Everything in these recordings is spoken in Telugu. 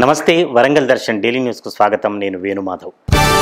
నమస్తే వరంగల్ దర్శన్ డైలీ న్యూస్కు స్వాగతం నేను వేణుమాధవ్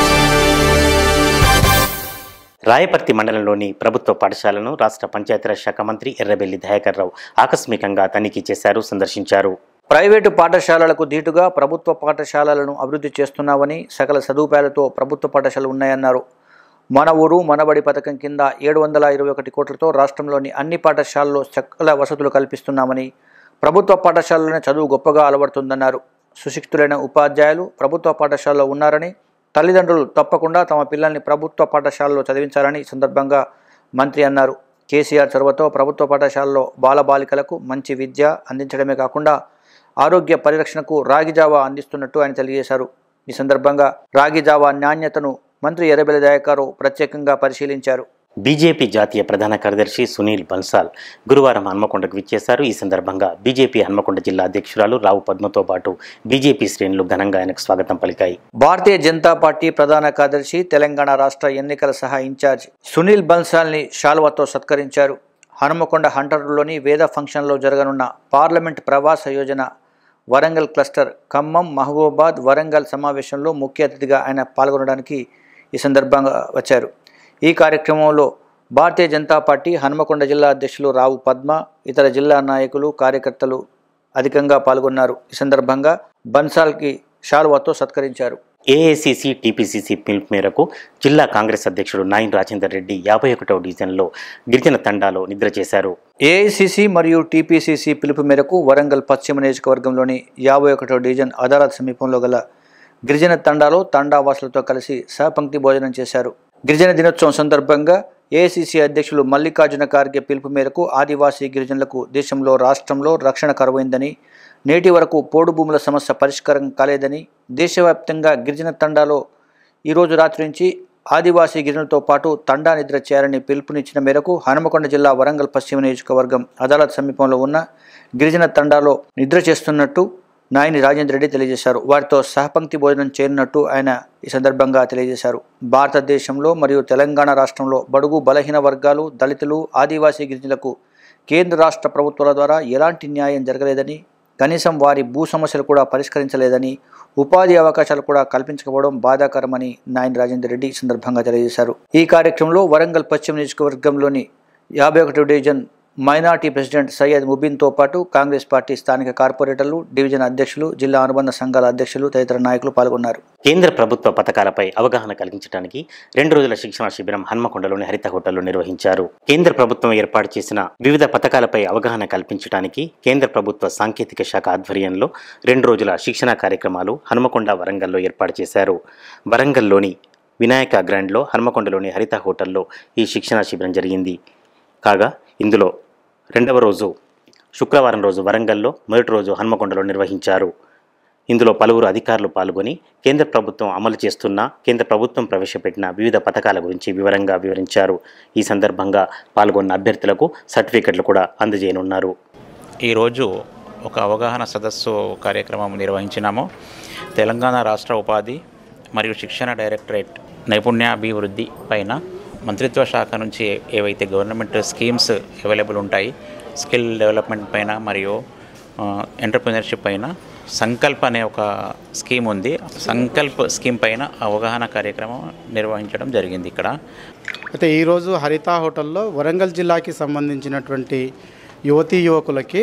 రాయపర్తి మండలంలోని ప్రభుత్వ పాఠశాలను రాష్ట్ర పంచాయతీరాజ్ శాఖ మంత్రి ఎర్రబెల్లి దయాకర్ రావు ఆకస్మికంగా తనిఖీ చేశారు సందర్శించారు ప్రైవేటు పాఠశాలలకు ధీటుగా ప్రభుత్వ పాఠశాలలను అభివృద్ధి చేస్తున్నామని సకల సదుపాయాలతో ప్రభుత్వ పాఠశాలలు ఉన్నాయన్నారు మన ఊరు మనబడి పథకం కింద ఏడు వందల ఇరవై ఒకటి కోట్లతో రాష్ట్రంలోని అన్ని పాఠశాలల్లో సకల వసతులు కల్పిస్తున్నామని ప్రభుత్వ పాఠశాలలోనే చదువు గొప్పగా అలవడుతుందన్నారు సుశిక్షితులైన ఉపాధ్యాయులు ప్రభుత్వ పాఠశాలలో ఉన్నారని తల్లిదండ్రులు తప్పకుండా తమ పిల్లల్ని ప్రభుత్వ పాఠశాలలో చదివించాలని ఈ సందర్భంగా మంత్రి అన్నారు కేసీఆర్ చొరవతో ప్రభుత్వ పాఠశాలలో బాలబాలికలకు మంచి విద్య అందించడమే కాకుండా ఆరోగ్య పరిరక్షణకు రాగి జావా అందిస్తున్నట్టు ఆయన తెలియజేశారు ఈ సందర్భంగా రాగి జావా నాణ్యతను మంత్రి ఎర్రబెల్లి దయాకర్ ప్రత్యేకంగా పరిశీలించారు బీజేపీ జాతీయ ప్రధాన కార్యదర్శి సునీల్ బన్సాల్ గురువారం హన్మకొండకు విచ్చేశారు ఈ సందర్భంగా బీజేపీ హన్మకొండ జిల్లా అధ్యక్షురాలు రావు పద్మతో పాటు బీజేపీ శ్రేణులు ఘనంగా ఆయనకు స్వాగతం పలికాయి భారతీయ జనతా పార్టీ ప్రధాన కార్యదర్శి తెలంగాణ రాష్ట్ర ఎన్నికల సహా ఇన్ఛార్జ్ సునీల్ బన్సాల్ని శాల్వాతో సత్కరించారు హనుమకొండ హంటర్లోని వేద ఫంక్షన్లో జరగనున్న పార్లమెంట్ ప్రవాస యోజన వరంగల్ క్లస్టర్ ఖమ్మం మహబూబాద్ వరంగల్ సమావేశంలో ముఖ్య అతిథిగా ఆయన పాల్గొనడానికి ఈ సందర్భంగా వచ్చారు ఈ కార్యక్రమంలో భారతీయ జనతా పార్టీ హనుమకొండ జిల్లా అధ్యక్షులు రావు పద్మ ఇతర జిల్లా నాయకులు కార్యకర్తలు అధికంగా పాల్గొన్నారు ఈ సందర్భంగా బన్సాల్కి షాల్వాతో సత్కరించారు ఏఐసిసి టీపీసీసీ పిలుపు మేరకు జిల్లా కాంగ్రెస్ అధ్యక్షుడు నాయన్ రాజేందర్ రెడ్డి యాభై ఒకటవ డివిజన్లో గిరిజన తండాలో నిద్ర చేశారు ఏఐసిసి మరియు టీపీసీసీ పిలుపు మేరకు వరంగల్ పశ్చిమ నియోజకవర్గంలోని యాభై ఒకటో డివిజన్ అదాలత్ సమీపంలో గల గిరిజన తండాలో తండా వాసులతో కలిసి సహపంక్తి భోజనం చేశారు గిరిజన దినోత్సవం సందర్భంగా ఏఐసిసి అధ్యక్షులు మల్లికార్జున ఖార్గే పిలుపు మేరకు ఆదివాసీ గిరిజనులకు దేశంలో రాష్ట్రంలో రక్షణ కరువైందని నేటి వరకు పోడు భూముల సమస్య పరిష్కారం కాలేదని దేశవ్యాప్తంగా గిరిజన తండాలో ఈరోజు రాత్రి నుంచి ఆదివాసీ గిరిజనులతో పాటు తండా నిద్ర చేయాలని పిలుపునిచ్చిన మేరకు హనుమకొండ జిల్లా వరంగల్ పశ్చిమ నియోజకవర్గం అదాలత్ సమీపంలో ఉన్న గిరిజన తండాలో నిద్ర చేస్తున్నట్టు నాయని రాజేంద్ర రెడ్డి తెలియజేశారు వారితో సహపంక్తి భోజనం చేరినట్టు ఆయన ఈ సందర్భంగా తెలియజేశారు భారతదేశంలో మరియు తెలంగాణ రాష్ట్రంలో బడుగు బలహీన వర్గాలు దళితులు ఆదివాసీ గిరిజనులకు కేంద్ర రాష్ట్ర ప్రభుత్వాల ద్వారా ఎలాంటి న్యాయం జరగలేదని కనీసం వారి భూ సమస్యలు కూడా పరిష్కరించలేదని ఉపాధి అవకాశాలు కూడా కల్పించకపోవడం బాధాకరమని నాయన్ రాజేందర్ రెడ్డి ఈ సందర్భంగా తెలియజేశారు ఈ కార్యక్రమంలో వరంగల్ పశ్చిమ నియోజకవర్గంలోని యాభై ఒకటి డివిజన్ మైనార్టీ ప్రెసిడెంట్ సయ్యద్ ముబీన్తో పాటు కాంగ్రెస్ పార్టీ స్థానిక కార్పొరేటర్లు డివిజన్ అధ్యక్షులు జిల్లా అనుబంధ సంఘాల అధ్యక్షులు తదితర నాయకులు పాల్గొన్నారు కేంద్ర ప్రభుత్వ పథకాలపై అవగాహన కలిగించడానికి రెండు రోజుల శిక్షణ శిబిరం హన్మకొండలోని హరిత హోటల్లో నిర్వహించారు కేంద్ర ప్రభుత్వం ఏర్పాటు చేసిన వివిధ పథకాలపై అవగాహన కల్పించడానికి కేంద్ర ప్రభుత్వ సాంకేతిక శాఖ ఆధ్వర్యంలో రెండు రోజుల శిక్షణ కార్యక్రమాలు హనుమకొండ వరంగల్లో ఏర్పాటు చేశారు వరంగల్లోని వినాయక గ్రాండ్లో హనుమకొండలోని హరిత హోటల్లో ఈ శిక్షణ శిబిరం జరిగింది కాగా ఇందులో రెండవ రోజు శుక్రవారం రోజు వరంగల్లో మొదటి రోజు హన్మకొండలో నిర్వహించారు ఇందులో పలువురు అధికారులు పాల్గొని కేంద్ర ప్రభుత్వం అమలు చేస్తున్న కేంద్ర ప్రభుత్వం ప్రవేశపెట్టిన వివిధ పథకాల గురించి వివరంగా వివరించారు ఈ సందర్భంగా పాల్గొన్న అభ్యర్థులకు సర్టిఫికెట్లు కూడా అందజేయనున్నారు ఈరోజు ఒక అవగాహన సదస్సు కార్యక్రమం నిర్వహించినాము తెలంగాణ రాష్ట్ర ఉపాధి మరియు శిక్షణ డైరెక్టరేట్ నైపుణ్యాభివృద్ధి పైన మంత్రిత్వ శాఖ నుంచి ఏవైతే గవర్నమెంట్ స్కీమ్స్ అవైలబుల్ ఉంటాయి స్కిల్ డెవలప్మెంట్ పైన మరియు ఎంటర్ప్రినర్షిప్ పైన సంకల్ప్ అనే ఒక స్కీమ్ ఉంది సంకల్ప్ స్కీమ్ పైన అవగాహన కార్యక్రమం నిర్వహించడం జరిగింది ఇక్కడ అయితే ఈరోజు హరిత హోటల్లో వరంగల్ జిల్లాకి సంబంధించినటువంటి యువతీ యువకులకి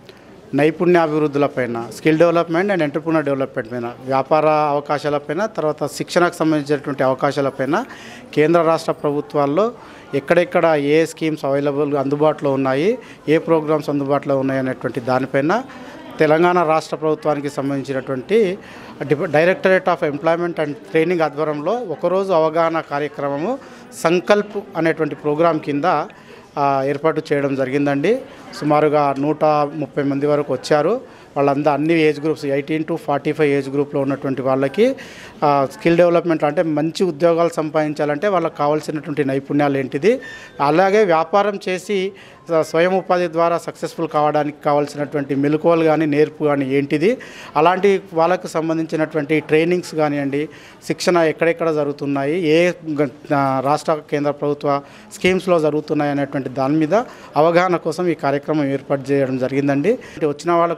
నైపుణ్యాభివృద్ధులపైన skill development and entrepreneur development పైన వ్యాపార అవకాశాలపైన తర్వాత శిక్షణకు సంబంధించినటువంటి అవకాశాలపైన కేంద్ర రాష్ట్ర ప్రభుత్వాల్లో ఎక్కడెక్కడ ఏ స్కీమ్స్ అవైలబుల్ అందుబాటులో ఉన్నాయి ఏ ప్రోగ్రామ్స్ అందుబాటులో ఉన్నాయి అనేటువంటి దానిపైన తెలంగాణ రాష్ట్ర ప్రభుత్వానికి సంబంధించినటువంటి డిప- directorate of employment and training ఆధ్వర్యంలో ఒకరోజు అవగాహన కార్యక్రమము సంకల్ప్ అనేటువంటి ప్రోగ్రాం కింద ఆ, ఏర్పాటు చేయడం జరిగిందండి సుమారుగా నూట ముప్పై మంది వరకు వచ్చారు వాళ్ళందరూ అన్ని age groups eighteen to forty five age గ్రూప్లో ఉన్నటువంటి వాళ్ళకి ఆ, స్కిల్ డెవలప్మెంట్ అంటే మంచి ఉద్యోగాలు సంపాదించాలంటే వాళ్ళకి కావాల్సినటువంటి నైపుణ్యాలు ఏంటిది అలాగే వ్యాపారం చేసి స- స్వయం ఉపాధి ద్వారా సక్సెస్ఫుల్ కావడానికి కావాల్సినటువంటి మెలకువలు కానీ నేర్పు కానీ ఏంటిది అలాంటి వాళ్ళకు సంబంధించినటువంటి ట్రైనింగ్స్ కానివ్వండి శిక్షణ ఎక్కడెక్కడ జరుగుతున్నాయి ఏ గ- ఆ, రాష్ట్ర కేంద్ర ప్రభుత్వ స్కీమ్స్లో జరుగుతున్నాయి అనేటువంటి దాని మీద అవగాహన కోసం ఈ కార్యక్రమం ఏర్పాటు చేయడం జరిగిందండి అంటే వచ్చిన వాళ్ళకు కావాల్సిన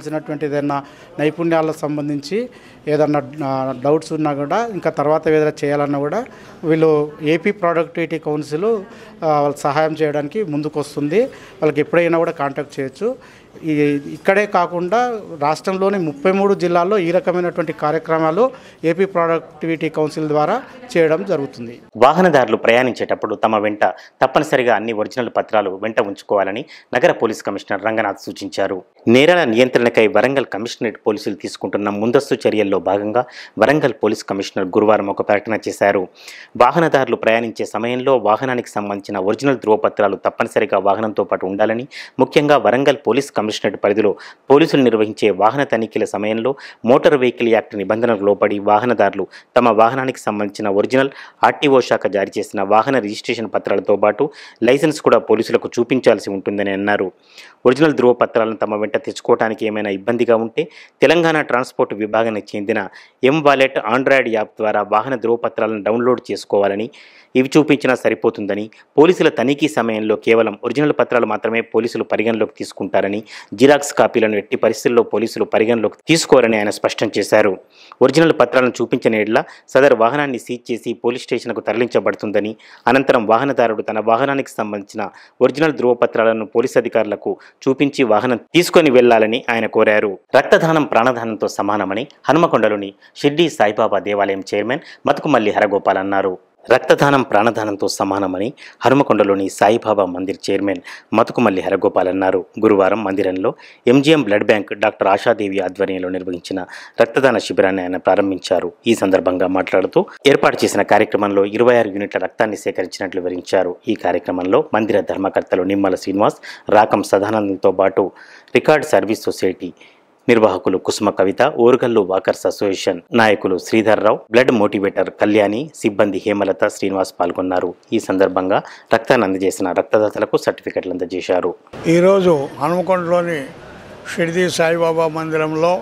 సంబంధించినటువంటి ఏదైనా నైపుణ్యాలకు సంబంధించి ఏదన్నా డౌట్స్ ఉన్నా కూడా ఇంకా తర్వాత ఏదైనా చేయాలన్నా కూడా వీళ్ళు ఏపీ ప్రొడక్టివిటీ కౌన్సిల్ ఆ, వాళ్ళకి సహాయం చేయడానికి ముందుకు వస్తుంది వాళ్ళకి ఎప్పుడైనా కూడా కాంటాక్ట్ చేయొచ్చు ఈ ఇక్కడే కాకుండా రాష్ట్రంలోని ముప్పై మూడు జిల్లాల్లో ఈ రకమైనటువంటి కార్యక్రమాలు ఏపీ ప్రొడక్టివిటీ కౌన్సిల్ ద్వారా చేయడం జరుగుతుంది వాహనదారులు ప్రయాణించేటప్పుడు తమ వెంట తప్పనిసరిగా అన్ని ఒరిజినల్ పత్రాలు వెంట ఉంచుకోవాలని నగర పోలీస్ కమిషనర్ రంగనాథ్ సూచించారు నేరాల నియంత్రణకై వరంగల్ కమిషనరేట్ పోలీసులు తీసుకుంటున్న ముందస్తు చర్యల్లో భాగంగా వరంగల్ పోలీస్ కమిషనర్ గురువారం ఒక ప్రకటన చేశారు వాహనదారులు ప్రయాణించే సమయంలో వాహనానికి సంబంధించిన ఒరిజినల్ ధృవపత్రాలు తప్పనిసరిగా వాహనంతో పాటు ఉండాలని ముఖ్యంగా వరంగల్ పోలీస్ కమిషనరేట్ పరిధిలో పోలీసులు నిర్వహించే వాహన తనిఖీల సమయంలో మోటార్ వెహికల్ యాక్ట్ నిబంధనలకు లోబడి వాహనదారులు తమ వాహనానికి సంబంధించిన ఒరిజినల్ ఆర్టీఓ శాఖ జారీ చేసిన వాహన రిజిస్ట్రేషన్ పత్రాలతో పాటు లైసెన్స్ కూడా పోలీసులకు చూపించాల్సి ఉంటుందని అన్నారు ఒరిజినల్ ధృవపత్రాలను తమ వెంట తెచ్చుకోవడానికి ఏమైనా ఇబ్బందిగా ఉంటే తెలంగాణ ట్రాన్స్పోర్ట్ విభాగానికి చెందిన ఎం వాలెట్ ఆండ్రాయిడ్ యాప్ ద్వారా వాహన ధృవపత్రాలను డౌన్లోడ్ చేసుకోవాలని ఇవి చూపించినా సరిపోతుందని పోలీసుల తనిఖీ సమయంలో కేవలం ఒరిజినల్ పత్రాలు మాత్రమే పోలీసులు పరిగణలోకి తీసుకుంటారని జిరాక్స్ కాపీలను ఎట్టి పరిస్థితుల్లో పోలీసులు పరిగణలోకి తీసుకోరని ఆయన స్పష్టం చేశారు ఒరిజినల్ పత్రాలను చూపించిన ఎడ్ల సదరు వాహనాన్ని సీజ్ చేసి పోలీస్ స్టేషన్కు తరలించబడుతుందని అనంతరం వాహనదారుడు తన వాహనానికి సంబంధించిన ఒరిజినల్ ధృవపత్రాలను పోలీస్ అధికారులకు చూపించి వాహనం తీసుకొని వెళ్లాలని ఆయన కోరారు రక్తదానం ప్రాణదానంతో సమానమని హనుమకొండలోని షిర్డీ సాయిబాబా దేవాలయం చైర్మన్ మతుకుమల్లి హరగోపాల్ అన్నారు రక్తదానం ప్రాణదానంతో సమానమని హనుమకొండలోని సాయిబాబా మందిర్ చైర్మన్ మతుకుమల్లి హరగోపాల్ అన్నారు గురువారం మందిరంలో MGM blood bank doctor Ashadevi ఆధ్వర్యంలో నిర్వహించిన రక్తదాన శిబిరాన్ని ఆయన ప్రారంభించారు ఈ సందర్భంగా మాట్లాడుతూ ఏర్పాటు చేసిన కార్యక్రమంలో ఇరవై ఆరు యూనిట్ల రక్తాన్ని సేకరించినట్లు వివరించారు ఈ కార్యక్రమంలో మందిర ధర్మకర్తలు నిమ్మల శ్రీనివాస్ రాకం సదానందంతో పాటు రికార్డ్ సర్వీస్ సొసైటీ నిర్వాహకులు కుసుమ కవిత ఓరుగల్లు వాకర్స్ అసోసియేషన్ నాయకులు శ్రీధర్రావు బ్లడ్ మోటివేటర్ కళ్యాణి సిబ్బంది హేమలత శ్రీనివాస్ పాల్గొన్నారు ఈ సందర్భంగా రక్తాన్ని అందజేసిన రక్తదాతలకు సర్టిఫికెట్లు అందజేశారు ఈరోజు హనుమకొండలోని షిర్దీ సాయిబాబా మందిరంలో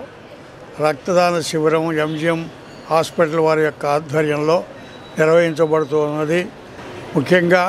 రక్తదాన శిబిరం ఎంజిఎం హాస్పిటల్ వారి యొక్క ఆధ్వర్యంలో నిర్వహించబడుతున్నది ముఖ్యంగా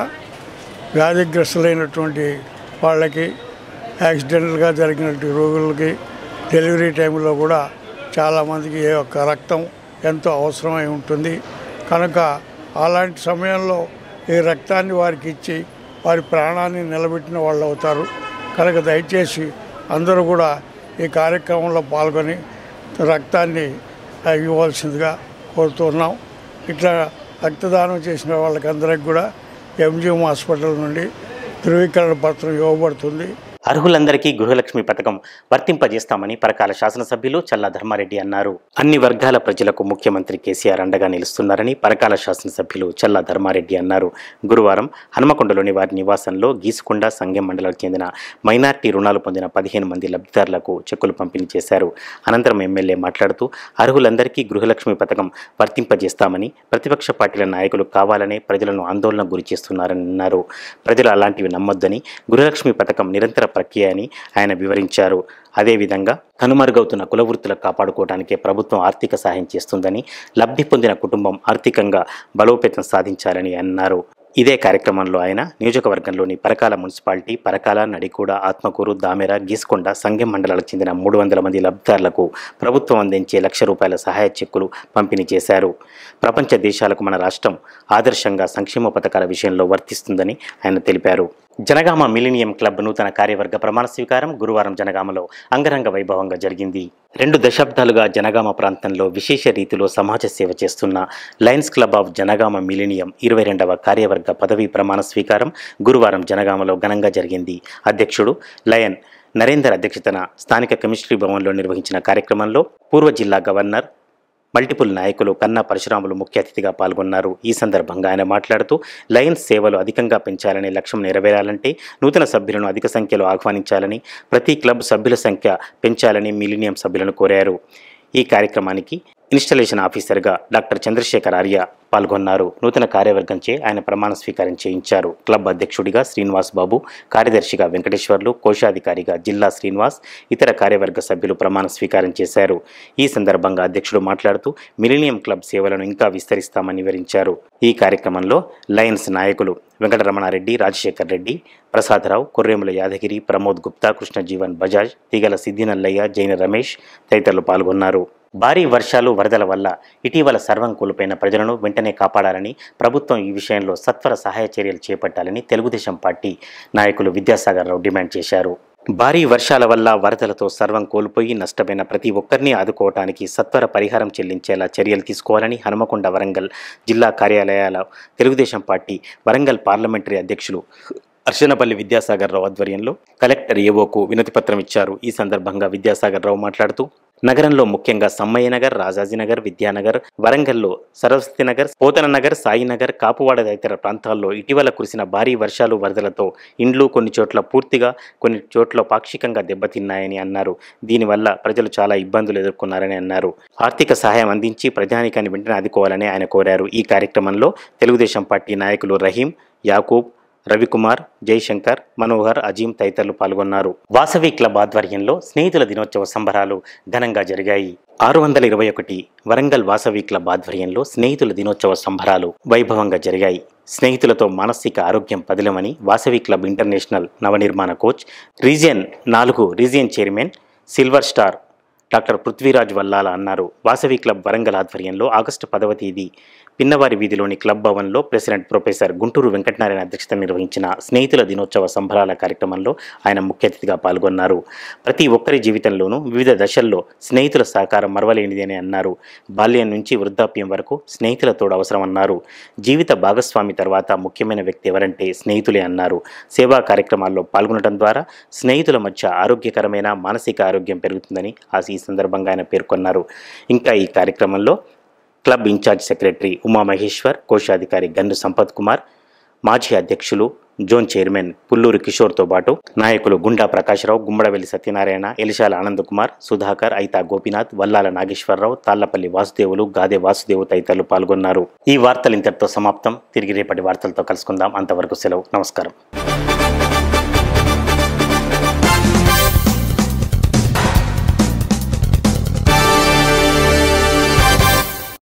వ్యాధిగ్రస్తులైనటువంటి వాళ్ళకి యాక్సిడెంటల్గా జరిగినటువంటి రోగులకి డెలివరీ టైంలో కూడా చాలామందికి ఈ యొక్క రక్తం ఎంతో అవసరమై ఉంటుంది కనుక అలాంటి సమయంలో ఈ రక్తాన్ని వారికి ఇచ్చి వారి ప్రాణాన్ని నిలబెట్టిన వాళ్ళు అవుతారు కనుక దయచేసి అందరూ కూడా ఈ కార్యక్రమంలో పాల్గొని రక్తాన్ని ఆ, ఇవ్వాల్సిందిగా కోరుతున్నాం ఇట్లా రక్తదానం చేసిన వాళ్ళకందరికి కూడా ఎంజిఎం హాస్పిటల్ నుండి ధృవీకరణ పత్రం ఇవ్వబడుతుంది అర్హులందరికీ గృహలక్ష్మి పథకం వర్తింపజేస్తామని పరకాల శాసనసభ్యులు చల్లా ధర్మారెడ్డి అన్నారు అన్ని వర్గాల ప్రజలకు ముఖ్యమంత్రి కేసీఆర్ అండగా నిలుస్తున్నారని పరకాల శాసనసభ్యులు చల్లా ధర్మారెడ్డి అన్నారు గురువారం హనుమకొండలోని వారి నివాసంలో గీసుకొండ సంఘం మండలానికి చెందిన మైనార్టీ రుణాలు పొందిన పదిహేను మంది లబ్ధిదారులకు చెక్కులు పంపిణీ చేశారు అనంతరం ఎమ్మెల్యే మాట్లాడుతూ అర్హులందరికీ గృహలక్ష్మి పథకం వర్తింపజేస్తామని ప్రతిపక్ష పార్టీల నాయకులు కావాలనే ప్రజలను ఆందోళన గురి చేస్తున్నారని అన్నారు ప్రజలు అలాంటివి నమ్మొద్దని గృహలక్ష్మి పథకం నిరంతర ప్రక్రియ అని ఆయన వివరించారు అదేవిధంగా కనుమరుగవుతున్న కులవృత్తులకు కాపాడుకోవడానికే ప్రభుత్వం ఆర్థిక సహాయం చేస్తుందని లబ్ధి పొందిన కుటుంబం ఆర్థికంగా బలోపేతం సాధించాలని అన్నారు ఇదే కార్యక్రమంలో ఆయన నియోజకవర్గంలోని పరకాల మున్సిపాలిటీ పరకాల నడికూడ ఆత్మకూరు దామెర గీసుకొండ సంఘం మండలాలకు చెందిన మూడు వందల మంది లబ్ధిదారులకు ప్రభుత్వం అందించే లక్ష రూపాయల సహాయ చెక్కులు పంపిణీ చేశారు ప్రపంచ దేశాలకు మన రాష్ట్రం ఆదర్శంగా సంక్షేమ పథకాల విషయంలో వర్తిస్తుందని ఆయన తెలిపారు జనగామ మిలీనియం క్లబ్ నూతన కార్యవర్గ ప్రమాణ స్వీకారం గురువారం జనగామలో అంగరంగ వైభవంగా జరిగింది రెండు దశాబ్దాలుగా జనగామ ప్రాంతంలో విశేష రీతిలో సమాజ సేవ చేస్తున్న lions club of Jangaon millennium ఇరవై రెండవ కార్యవర్గ పదవీ ప్రమాణ స్వీకారం గురువారం జనగామలో ఘనంగా జరిగింది అధ్యక్షుడు లయన్ నరేందర్ అధ్యక్షతన స్థానిక కెమిస్ట్రీ భవన్లో నిర్వహించిన కార్యక్రమంలో పూర్వ జిల్లా గవర్నర్ మల్టిపుల్ నాయకులు కన్నా పరశురాములు ముఖ్య అతిథిగా పాల్గొన్నారు ఈ సందర్భంగా ఆయన మాట్లాడుతూ లయన్స్ సేవలు అధికంగా పెంచాలనే లక్ష్యం నెరవేరాలంటే నూతన సభ్యులను అధిక సంఖ్యలో ఆహ్వానించాలని ప్రతి క్లబ్ సభ్యుల సంఖ్య పెంచాలని మిలీనియం సభ్యులను కోరారు ఈ కార్యక్రమానికి ఇన్స్టలేషన్ ఆఫీసర్గా డాక్టర్ చంద్రశేఖర్ ఆర్య పాల్గొన్నారు నూతన కార్యవర్గంచే ఆయన ప్రమాణ స్వీకారం చేయించారు క్లబ్ అధ్యక్షుడిగా శ్రీనివాస్ బాబు కార్యదర్శిగా వెంకటేశ్వర్లు కోశాధికారిగా జిల్లా శ్రీనివాస్ ఇతర కార్యవర్గ సభ్యులు ప్రమాణ స్వీకారం చేశారు ఈ సందర్భంగా అధ్యక్షుడు మాట్లాడుతూ మిలీనియం క్లబ్ సేవలను ఇంకా విస్తరిస్తామని వివరించారు ఈ కార్యక్రమంలో లయన్స్ నాయకులు వెంకటరమణారెడ్డి రాజశేఖర్ రెడ్డి ప్రసాదరావు కొర్రేముల యాదగిరి ప్రమోద్ గుప్తా కృష్ణజీవన్ బజాజ్ తీగల సిద్దినల్లయ్య జైన రమేష్ తదితరులు పాల్గొన్నారు భారీ వర్షాలు వరదల వల్ల ఇటీవల సర్వం కోల్పోయిన ప్రజలను వెంటనే కాపాడాలని ప్రభుత్వం ఈ విషయంలో సత్వర సహాయ చర్యలు చేపట్టాలని తెలుగుదేశం పార్టీ నాయకులు విద్యాసాగర్ రావు డిమాండ్ చేశారు భారీ వర్షాల వల్ల వరదలతో సర్వం కోల్పోయి నష్టపోయిన ప్రతి ఒక్కరిని ఆదుకోవటానికి సత్వర పరిహారం చెల్లించేలా చర్యలు తీసుకోవాలని హనుమకొండ వరంగల్ జిల్లా కార్యాలయాల తెలుగుదేశం పార్టీ వరంగల్ పార్లమెంటరీ అధ్యక్షులు అర్చనపల్లి విద్యాసాగర్ రావు ఆధ్వర్యంలో కలెక్టర్ ఏవోకు వినతి పత్రం ఇచ్చారు ఈ సందర్భంగా విద్యాసాగర్ రావు మాట్లాడుతూ నగరంలో ముఖ్యంగా సమ్మయ్య నగర్ రాజాజీనగర్ విద్యానగర్ వరంగల్లో సరస్వతి నగర్ పోతన నగర్ సాయినగర్ కాపువాడ తదితర ప్రాంతాల్లో ఇటీవల కురిసిన భారీ వర్షాలు వరదలతో ఇండ్లు కొన్ని చోట్ల పూర్తిగా కొన్ని చోట్ల పాక్షికంగా దెబ్బతిన్నాయని అన్నారు దీనివల్ల ప్రజలు చాలా ఇబ్బందులు ఎదుర్కొన్నారని అన్నారు ఆర్థిక సహాయం అందించి ప్రజానికాన్ని వెంటనే ఆదుకోవాలని ఆయన కోరారు ఈ కార్యక్రమంలో తెలుగుదేశం పార్టీ నాయకులు రహీం యాకూబ్ రవికుమార్ జయశంకర్ మనోహర్ అజీం తదితరులు పాల్గొన్నారు వాసవి క్లబ్ ఆధ్వర్యంలో స్నేహితుల దినోత్సవ సంబరాలు ఘనంగా జరిగాయి ఆరు వందల ఇరవై ఒకటి వరంగల్ వాసవి క్లబ్ ఆధ్వర్యంలో స్నేహితుల దినోత్సవ సంబరాలు వైభవంగా జరిగాయి స్నేహితులతో మానసిక ఆరోగ్యం పదిలమని వాసవి క్లబ్ ఇంటర్నేషనల్ నవనిర్మాణ కోచ్ రీజియన్ నాలుగు region chairman silver star doctor Prithviraj Vallala అన్నారు వాసవి క్లబ్ వరంగల్ ఆధ్వర్యంలో ఆగస్టు పదవ తేదీ పిన్నవారి వీధిలోని క్లబ్ భవన్లో ప్రెసిడెంట్ ప్రొఫెసర్ గుంటూరు వెంకటనారాయణ అధ్యక్షత నిర్వహించిన స్నేహితుల దినోత్సవ సంబరాల కార్యక్రమంలో ఆయన ముఖ్య అతిథిగా పాల్గొన్నారు ప్రతి ఒక్కరి జీవితంలోనూ వివిధ దశల్లో స్నేహితుల సహకారం మరవలేనిది అని అన్నారు బాల్యం నుంచి వృద్ధాప్యం వరకు స్నేహితుల తోడు అవసరమన్నారు జీవిత భాగస్వామి తర్వాత ముఖ్యమైన వ్యక్తి ఎవరంటే స్నేహితులే అన్నారు సేవా కార్యక్రమాల్లో పాల్గొనడం ద్వారా స్నేహితుల మధ్య ఆరోగ్యకరమైన మానసిక ఆరోగ్యం పెరుగుతుందని ఆ ఈ సందర్భంగా ఆయన పేర్కొన్నారు ఇంకా ఈ కార్యక్రమంలో క్లబ్ ఇన్ఛార్జ్ సెక్రటరీ ఉమామహేశ్వర్ కోశాధికారి గన్ను సంపత్ కుమార్ మాజీ అధ్యక్షులు జోన్ చైర్మన్ పుల్లూరు కిషోర్తో పాటు నాయకులు గుండా ప్రకాశ్రావు గుమ్మడవెల్లి సత్యనారాయణ ఎలిశాల ఆనందకుమార్ సుధాకర్ ఐతా గోపినాథ్ వల్లాల నాగేశ్వరరావు తాళ్లపల్లి వాసుదేవులు గాదే వాసుదేవు తదితరులు పాల్గొన్నారు ఈ వార్తలు ఇంతటితో సమాప్తం తిరిగి రేపటి వార్తలతో కలుసుకుందాం అంతవరకు సెలవు నమస్కారం